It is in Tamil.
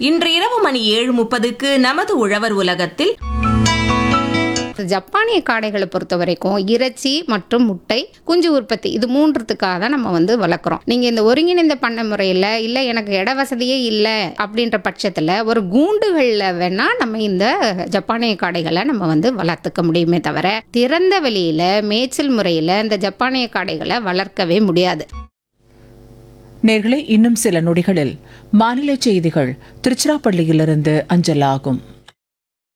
இன்று இரவு மணி ஏழு முப்பதுக்கு நமது உழவர் உலகத்தில் ஜப்பானிய காடைகளை பொறுத்த வரைக்கும் இறைச்சி மற்றும் முட்டை குஞ்சு உற்பத்தி இது மூன்றுத்துக்காக தான் நம்ம வந்து வளர்க்குறோம் நீங்கள் இந்த ஒருங்கிணைந்த பண்ணை முறையில் இல்லை எனக்கு இட வசதியே இல்லை அப்படின்ற பட்சத்தில் ஒரு கூண்டுகளில் வேணால் நம்ம இந்த ஜப்பானிய காடைகளை நம்ம வந்து வளர்த்துக்க முடியுமே தவிர திறந்த வெளியில் மேய்ச்சல் முறையில் இந்த ஜப்பானிய காடைகளை வளர்க்கவே முடியாது நேர்களே இன்னும் சில நொடிகளில் மாநில செய்திகள் திருச்சிராப்பள்ளியிலிருந்து அஞ்சலாகும்